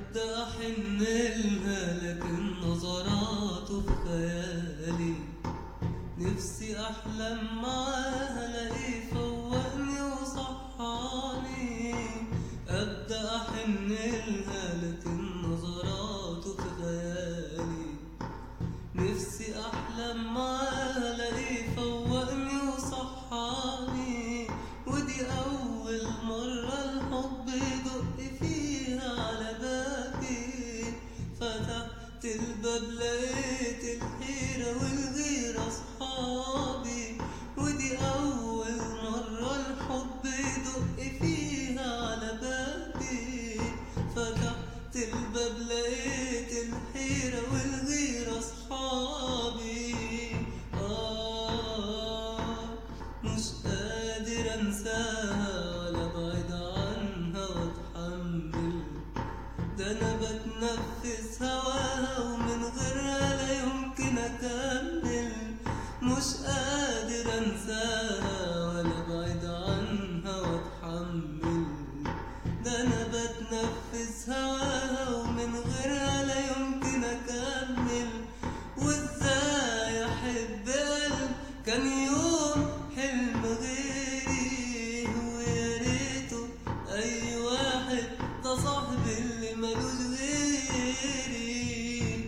أبدأ أحن لها لكن نظراته في خيالي نفسي أحلم معاها ألاقيه فوقني وصحاني أبدأ أحن لها لكن نظراته في خيالي نفسي أحلم معاها ألاقيه فوقني وصحاني ودي أول مرة الحب يدق فيها على بابي فتحت الباب لقيت الحيرة والغيرة أصحابي ودي أول مرة الحب يدق فيها على بابي فتحت الباب لقيت الحيرة والغيرة أصحابي آه مش قادر أنساها ولا أبعد عنها وأتحمل ده أنا بتنفس هواها ومن غيرها لا يمكن أكمل مش قادر أنساها ولا أبعد عنها وأتحمل ده أنا بتنفس هواها ومن غيرها لا يمكن أكمل وإزاي أحب قلب كان يوم حلم غيري ويا ريته أي واحد ده صاحبي اللي ملوش غيري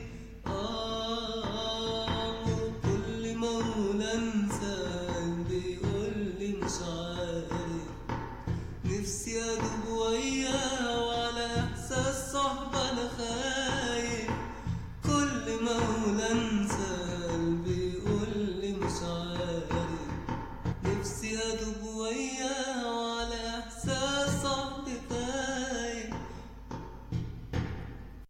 آه كل ما أقول أنسى قلبي يقول لي مش عارف نفسي أدوب وياه وعلى إحساس صحبة أنا خايف كل ما أقول أنسى قلبي يقول لي مش عارف نفسي أدوب وياه